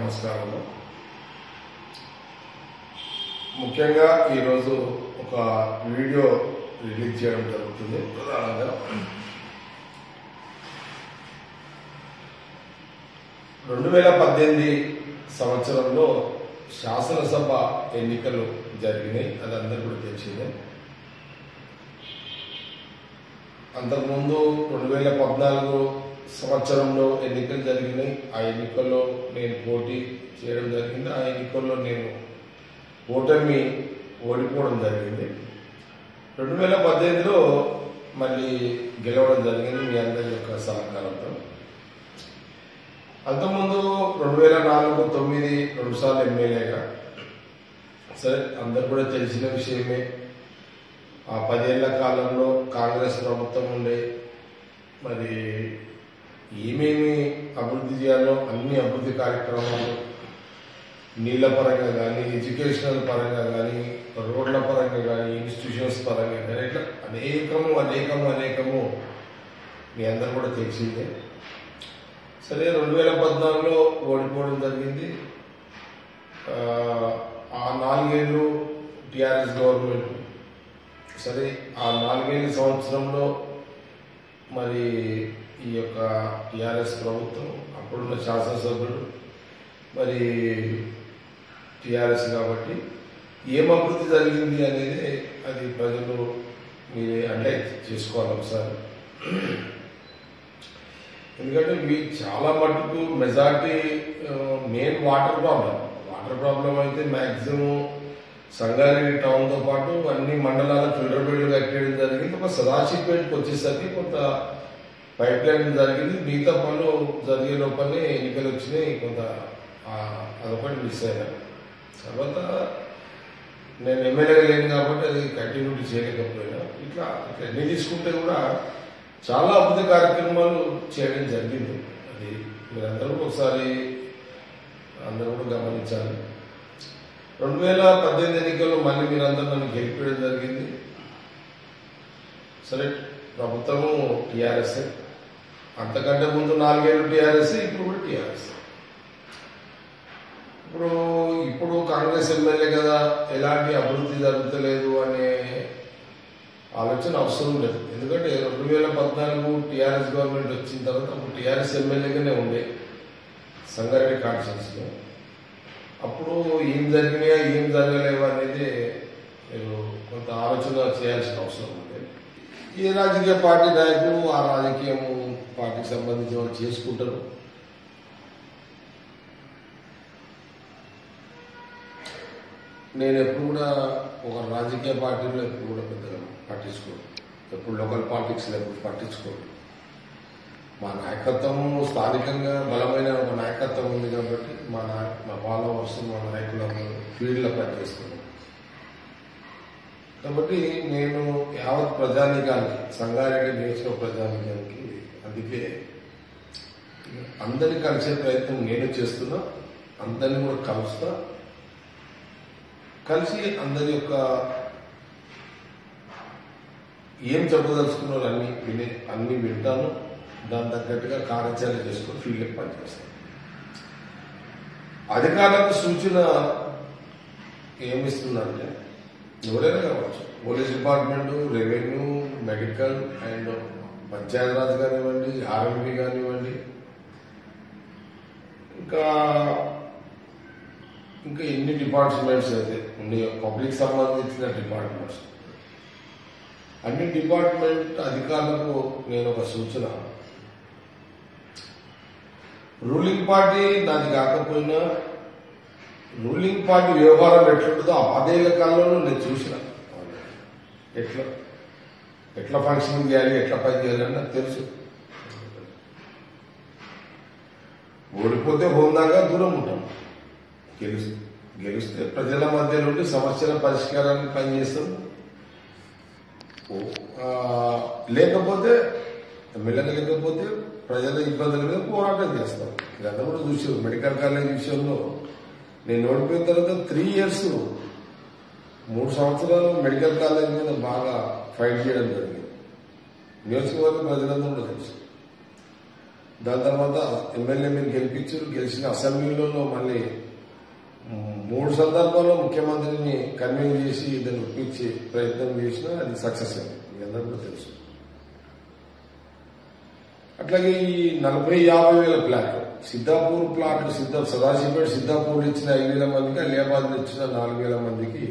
నమస్కారము ముఖ్యంగా ఈరోజు ఒక వీడియో రిలీజ్ చేయడం జరుగుతుంది ప్రధానంగా రెండు వేల పద్దెనిమిది సంవత్సరంలో శాసనసభ ఎన్నికలు జరిగినాయి అది అందరికీ కూడా తెలిసిందే అంతకుముందు రెండు వేల పద్నాలుగు సంవత్సరంలో ఎన్నికలు జరిగినాయి ఆ ఎన్నికల్లో నేను పోటీ చేయడం జరిగింది ఆ ఎన్నికల్లో నేను ఓటమి ఓడిపోవడం జరిగింది రెండు వేల పద్దెనిమిదిలో మళ్ళీ గెలవడం జరిగింది మీ అందరి యొక్క సహకారంతో అంతకుముందు రెండు వేల నాలుగు తొమ్మిది రెండుసార్లు ఎమ్మెల్యేగా సరే అందరు కూడా తెలిసిన విషయమే ఆ పదేళ్ల కాలంలో కాంగ్రెస్ ప్రభుత్వం ఉండే మరి ఏమేమి అభివృద్ధి చేయాలో అన్ని అభివృద్ధి కార్యక్రమాలు నీళ్ల పరంగా కానీ ఎడ్యుకేషనల్ పరంగా కానీ రోడ్ల పరంగా కానీ ఇన్స్టిట్యూషన్స్ పరంగా కానీ ఇట్లా అనేకము అనేకము అనేకము మీ అందరు కూడా తెలిసిందే సరే రెండు వేల పద్నాలుగులో ఓడిపోవడం జరిగింది ఆ, ఆ నాలుగేళ్ళు టిఆర్ఎస్ గవర్నమెంట్ సరే ఆ నాలుగేళ్ళ సంవత్సరంలో మరి ఈ యొక్క టిఆర్ఎస్ ప్రభుత్వం అప్పుడున్న శాసనసభ్యుడు మరి టిఆర్ఎస్ కాబట్టి ఏం అభివృద్ధి జరిగింది అనేది అది ప్రజలు మీరు అంటే చేసుకోవాలి ఒకసారి ఎందుకంటే మీ చాలా మటుకు majority main water problem water problem అయితే మ్యాక్సిమం సంగారెడ్డి టౌన్తో పాటు అన్ని మండలాల ఫిల్టర్ బిల్డ్ కట్టేయడం జరిగింది ఒక సదాశివపేటకి వచ్చేసరికి కొంత పైప్ లైన్ జరిగింది మిగతా పనులు జరిగే లోపలనే ఎన్నికలు వచ్చినాయి కొంత ఆ, అదొకటి మిస్ అయినా తర్వాత నేను ఎమ్మెల్యేగా లేను కాబట్టి అది కంటిన్యూటీ చేయలేకపోయినా ఇట్లా ఇట్లా ఎన్ని తీసుకుంటే కూడా చాలా అద్భుత కార్యక్రమాలు చేయడం జరిగింది అది మీరందరూ కూడా ఒకసారి అందరూ కూడా గమనించాలి రెండు వేల పద్దెనిమిది ఎన్నికల్లో మళ్ళీ మీరందరూ నన్ను గెలిపించడం జరిగింది సరే ప్రభుత్వము టీఆర్ఎస్ అంతకంటే ముందు నాలుగేళ్ళు టీఆర్ఎస్ ఇప్పుడు కూడా టీఆర్ఎస్ ఇప్పుడు ఇప్పుడు కాంగ్రెస్ ఎమ్మెల్యే కదా ఎలాంటి అభివృద్ధి జరుగుతలేదు అనే ఆలోచన అవసరం లేదు ఎందుకంటే రెండు వేల పద్నాలుగు టీఆర్ఎస్ గవర్నమెంట్ వచ్చిన తర్వాత అప్పుడు టీఆర్ఎస్ ఎమ్మెల్యేగానే ఉండే సంగారెడ్డి కాన్స్టిట్యూన్సీలో అప్పుడు ఏం జరిగినాయా ఏం జరగలేవు అనేది మీరు కొంత ఆలోచన చేయాల్సిన అవసరం ఉంది ఏ రాజకీయ పార్టీ నాయకులు ఆ రాజకీయం పార్టీకి సంబంధించిన వాళ్ళు చేసుకుంటారు నేను ఎప్పుడు కూడా ఒక రాజకీయ పార్టీలో ఎప్పుడు కూడా పెద్దగా పట్టించుకోను ఎప్పుడు లోకల్ పాలిటిక్స్లో ఎప్పుడు పట్టించుకోను మా నాయకత్వం స్థానికంగా బలమైన ఒక నాయకత్వం ఉంది కాబట్టి మా నా మా ఫాలోవర్స్ మా నాయకులందరూ ఫీల్డ్లో పనిచేస్తున్నాం కాబట్టి నేను యావత్ ప్రజానికానికి సంగారెడ్డి నియోజక ప్రజానికానికి అందుకే అందరిని కలిసే ప్రయత్నం నేను చేస్తున్నా అందరిని కూడా కలుస్తా కలిసి అందరి యొక్క ఏం చెప్పదలుచుకున్నారో అన్ని వినే అన్ని వింటాను దాని తగ్గట్టుగా కార్యాచరణ చేసుకొని ఫీల్డ్ పనిచేస్తాను అధికారులకు సూచన ఏమిస్తుందంటే ఎవరైనా కావచ్చు police department revenue medical and Panchayati Raj కానివ్వండి ఆర్ఎంపీ కానివ్వండి ఇంకా ఇంకా ఎన్ని డిపార్ట్మెంట్స్ అయితే ఉన్నాయో పబ్లిక్ సంబంధించిన డిపార్ట్మెంట్స్ అన్ని డిపార్ట్మెంట్ అధికారులకు నేను ఒక సూచన రూలింగ్ పార్టీ నాది కాకపోయినా రూలింగ్ పార్టీ వ్యవహారం ఎట్లుంటుందో ఆ పదేళ్ల కాలంలో నేను చూసిన ఎట్లా ఎట్లా ఫంక్షనింగ్ చేయాలి ఎట్లా పని చేయాలని నాకు తెలుసు ఓడిపోతే హోందాగా దూరం ఉంటాం గెలుస్తే గెలిస్తే ప్రజల మధ్య నుండి సమస్యల పరిష్కారానికి పనిచేస్తాం ఓ- ఆ, లేకపోతే ఎమ్మెల్యేగా లేకపోతే ప్రజల ఇబ్బందుల మీద పోరాటం చేస్తాం ఇదంతా కూడా చూసారు మెడికల్ కాలేజ్ విషయంలో నేను ఓడిపోయిన తర్వాత త్రీ ఇయర్స్ మూడు సంవత్సరాలు మెడికల్ కాలేజ్ మీద బాగా ఫైట్ చేయడం జరిగింది నియోజకవర్గ ప్రజలందరూ కూడా తెలుసు దాని తర్వాత ఎమ్మెల్యే మీరు గెలిపించారు గెలిచిన అసెంబ్లీలలో మళ్ళీ మ్, మూడు సందర్భాల్లో ముఖ్యమంత్రిని కన్వీన్ చేసి దాన్ని ఒప్పించే ప్రయత్నం చేసినా అది సక్సెస్ అయింది మీ అందరూ కూడా తెలుసు అట్లాగే ఈ నలభై యాభై వేల ప్లాట్ సిద్ధాపూర్ ప్లాట్ సిద్ధ సదాశివపేట సిద్ధాపూర్ ఇచ్చిన ఐదు వేల మందికి అలియాబాద్ ఇచ్చిన నాలుగు వేల మందికి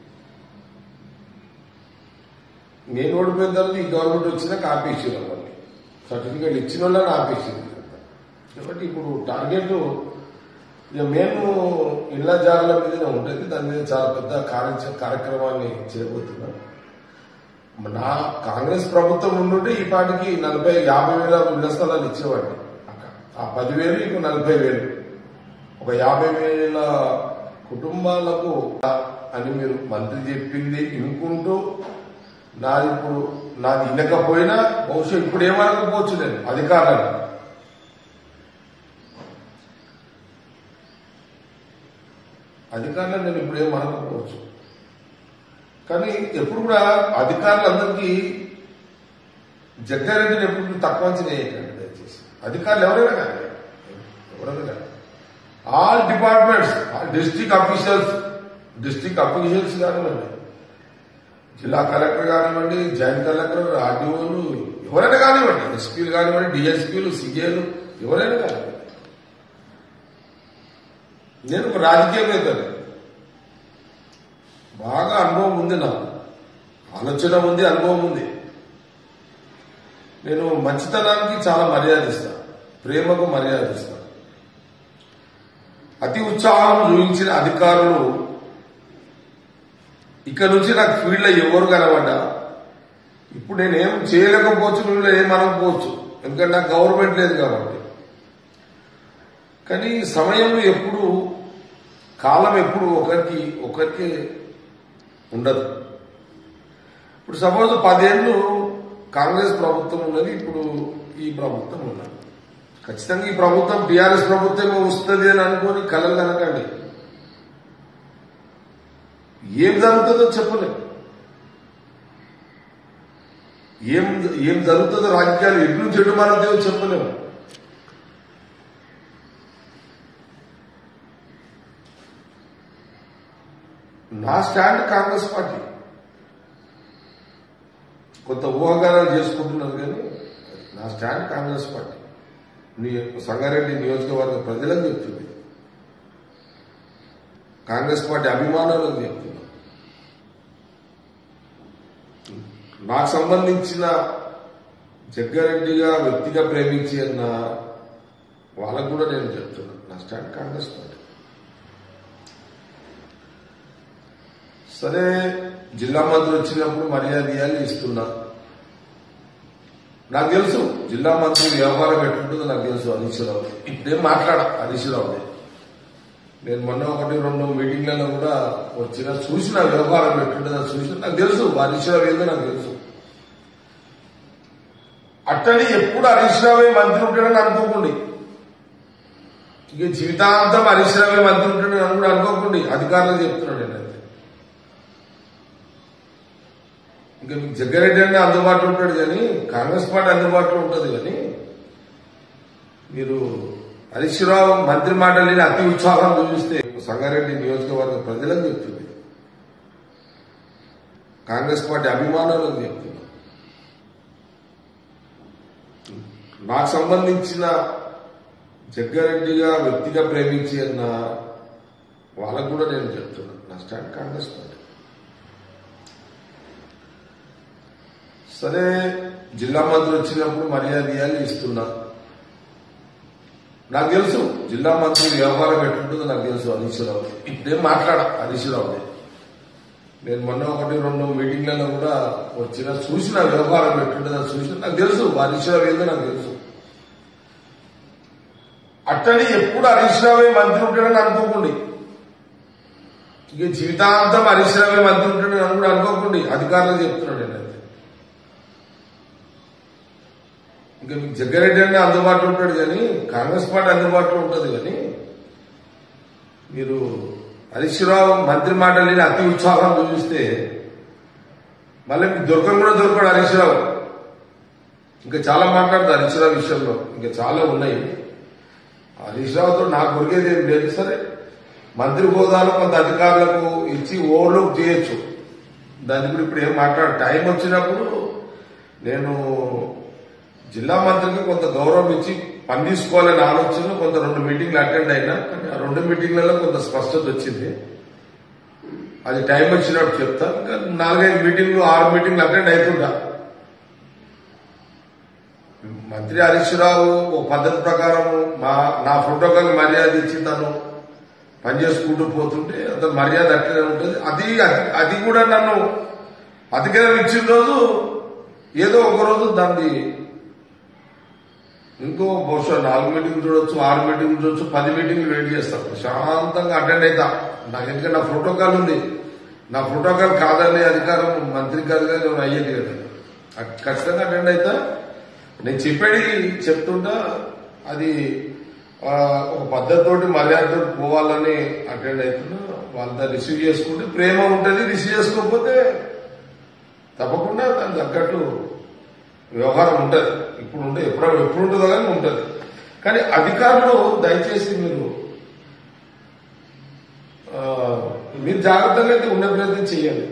నేను ఓడిపోయిన తర్వాత ఈ గవర్నమెంట్ వచ్చినాక ఆపేసారు మళ్ళీ సర్టిఫికేట్ ఇచ్చిన వాళ్ళని ఆపేసింది కాబట్టి ఇప్పుడు టార్గెట్ ఇక మేము ఇళ్ల జాగాల మీదనే ఉంటుంది దాని మీద చాలా పెద్ద కార్య కార్యక్రమాన్ని చేయబోతున్నాం నా కాంగ్రెస్ ప్రభుత్వం ఉండుంటే ఈ పాటికి నలభై యాభై వేల ఇళ్ల స్థలాలు ఇచ్చేవాడిని అక్క ఆ పదివేలు ఇంకో నలభై వేలు ఒక యాభై వేల కుటుంబాలకు అని మీరు మంత్రి చెప్పింది వినుకుంటూ నాది ఇప్పుడు నాది వినకపోయినా బహుశా ఇప్పుడు ఏమనకపోవచ్చు నేను అధికారులను అధికారులను నేను ఇప్పుడు ఏమనకపోవచ్చు కానీ ఎప్పుడు కూడా అధికారులందరికీ జగ్గారెడ్డిని ఎప్పుడు తక్కువ అంచనా వేయకండి దయచేసి అధికారులు ఎవరైనా కానీ ఎవరైనా కానీ all departments district officials district officials కానివ్వండి జిల్లా కలెక్టర్ కానివ్వండి జాయింట్ కలెక్టర్ ఆర్డీఓలు ఎవరైనా కానివ్వండి ఎస్పీలు కానివ్వండి డిఎస్పీలు సిఏలు ఎవరైనా కానివ్వండి నేను ఒక రాజకీయవేత్తని బాగా అనుభవం ఉంది నాకు ఆలోచన ఉంది అనుభవం ఉంది నేను మంచితనానికి చాలా మర్యాద ఇస్తాను ప్రేమకు మర్యాద ఇస్తాను అతి ఉత్సాహం చూపించిన అధికారులు ఇక్కడ నుంచి నాకు ఫీల్డ్లో ఎవరు కనబడ్డా ఇప్పుడు నేనేం చేయలేకపోవచ్చు నువ్వు ఏమనకపోవచ్చు ఎందుకంటే నాకు గవర్నమెంట్ లేదు కాబట్టి కానీ సమయం ఎప్పుడు కాలం ఎప్పుడు ఒకరికి ఒకరికి ఉండదు ఇప్పుడు సపోజ్ పదేళ్ళు కాంగ్రెస్ ప్రభుత్వం ఉన్నది ఇప్పుడు ఈ ప్రభుత్వం ఉన్నది ఖచ్చితంగా ఈ ప్రభుత్వం టీఆర్ఎస్ ప్రభుత్వమే వస్తుంది అని అనుకొని కలలు కనకండి ఏం జరుగుతుందో చెప్పలేం ఏం ఏం జరుగుతుందో రాజకీయాలు ఎటు నుంచి ఎటు మారుతాయో చెప్పలేము నా స్టాండ్ కాంగ్రెస్ పార్టీ కొంత ఊహాగానాలు చేసుకుంటున్నారు కానీ నా స్టాండ్ కాంగ్రెస్ పార్టీ నీ సంగారెడ్డి నియోజకవర్గ ప్రజలకు చెప్తుంది కాంగ్రెస్ పార్టీ అభిమానులకు చెప్తున్నా నాకు సంబంధించిన జగ్గారెడ్డిగా వ్యక్తిగా ప్రేమించి అన్న వాళ్ళకు కూడా నేను చెప్తున్నా నా స్టాండ్ కాంగ్రెస్ పార్టీ సరే జిల్లా మంత్రి వచ్చినప్పుడు మర్యాద ఇవ్వాలి ఇస్తున్నా నాకు తెలుసు జిల్లా మంత్రి వ్యవహారం ఎట్లుంటుందో నాకు తెలుసు హరీష్ రావు ఇప్పుడేం మాట్లాడ హరీష్ రావు నేను మొన్న ఒకటి రెండు మీటింగ్లలో కూడా వచ్చిన చూసిన వ్యవహారం ఎట్లుంటుందో చూసిన నాకు తెలుసు హరీష్ రావు ఏందో నాకు తెలుసు అట్టని ఎప్పుడు హరీష్ రావే మంత్రి ఉంటాడని అనుకోకండి ఇక జీవితాంతం హరీష్ రావే మంత్రి ఉంటాడని అనుకుని అనుకోకండి అధికారులు చెప్తున్నాడు నేను ఇంకా మీకు జగ్గారెడ్డి అంటే అందుబాటులో ఉంటాడు కానీ కాంగ్రెస్ పార్టీ అందుబాటులో ఉంటుంది కానీ మీరు హరీష్ రావు మంత్రి మాటలని అతి ఉత్సాహం చూపిస్తే సంగారెడ్డి నియోజకవర్గ ప్రజలకు చెప్తుంది కాంగ్రెస్ పార్టీ అభిమానులకు చెప్తున్నా నాకు సంబంధించిన జగ్గారెడ్డిగా వ్యక్తిగా ప్రేమించి అన్న వాళ్ళకు కూడా నేను చెప్తున్నా నా స్టాండ్ కాంగ్రెస్ పార్టీ సరే జిల్లా మంత్రి వచ్చినప్పుడు మర్యాద ఇవ్వాలి ఇస్తున్నా నాకు తెలుసు జిల్లా మంత్రి వ్యవహారం ఎట్లుంటుందో నాకు తెలుసు హరీష్ రావు ఇప్పుడేం మాట్లాడ హరీష్ రావు నేను మొన్న ఒకటి రెండు మీటింగ్లలో కూడా వచ్చిన చూసిన వ్యవహారం ఎట్లుంటుందో చూసిన నాకు తెలుసు హరీష్ రావు ఏందో నాకు తెలుసు అట్టని ఎప్పుడు హరీష్ రావే మంత్రి ఉంటాడని అనుకోకండి ఇక జీవితాంతం హరీష్ రావే మంత్రి ఉంటాడని అనుకుని అనుకోకండి అధికారులు చెప్తున్నాడు నేను ఇంకా మీకు జగ్గారెడ్డి అంటే అందుబాటులో ఉంటాడు కానీ కాంగ్రెస్ పార్టీ అందుబాటులో ఉంటుంది కానీ మీరు హరీష్ రావు మంత్రి మాటలని అతి ఉత్సాహం చూపిస్తే మళ్ళీ మీకు దొరకడం కూడా దొరకడు హరీష్ రావు ఇంకా చాలా మాట్లాడతారు హరీష్ రావు విషయంలో ఇంకా చాలా ఉన్నాయి హరీష్ రావుతో నాకు కొరికేది ఏం లేదు సరే మంత్రి హోదాలో కొంత అధికారులకు ఇచ్చి ఓవర్లోక్ చేయొచ్చు దాని గురించి ఇప్పుడు ఏం మాట్లాడ టైం వచ్చినప్పుడు నేను జిల్లా మంత్రికి కొంత గౌరవం ఇచ్చి పని తీసుకోవాలని ఆలోచన కొంత రెండు మీటింగ్లు అటెండ్ అయినా కానీ ఆ రెండు మీటింగ్లలో కొంత స్పష్టత వచ్చింది అది టైం వచ్చినప్పుడు చెప్తా ఇంకా నాలుగైదు మీటింగ్లు ఆరు మీటింగ్లు అటెండ్ అవుతుంటా మంత్రి హరీష్ రావు ఓ పద్ధతి ప్రకారం మా నా ప్రోటోకాల్ మర్యాద ఇచ్చి తను పనిచేసుకుంటూ పోతుంటే అతను మర్యాద అట్లనే ఉంటుంది అది అది- అది కూడా నన్ను అధికారం ఇచ్చిన రోజు ఏదో ఒక రోజు దాన్ని ఇంకో బహుశా నాలుగు మీటింగ్ చూడొచ్చు ఆరు మీటింగ్ చూడొచ్చు పది మీటింగ్లు వెయిట్ చేస్తాను ప్రశాంతంగా అటెండ్ అవుతా నాకు ఎందుకంటే నా ప్రోటోకాల్ ఉంది నా ప్రోటోకాల్ కాదనే అధికారం మంత్రి గారుగా నేను అయ్యేది కదా అ- ఖచ్చితంగా అటెండ్ అవుతా నేను చెప్పేది చెప్తుంటా అది ఆ, ఒక పద్ధతితోటి మర్యాదతోటి పోవాలని అటెండ్ అవుతున్నా వాళ్ళ రిసీవ్ చేసుకుంటే ప్రేమ ఉంటుంది రిసీవ్ చేసుకోకపోతే తప్పకుండా దానికి తగ్గట్టు వ్యవహారం ఉంటుంది ఇప్పుడు ఉంటే ఎప్పుడు ఎప్పుడు ఉంటుందో కానీ ఉంటుంది కానీ అధికారులు దయచేసి మీరు ఆ, మీరు జాగ్రత్తగా అయితే ఉండే ప్రయత్నం చేయాలి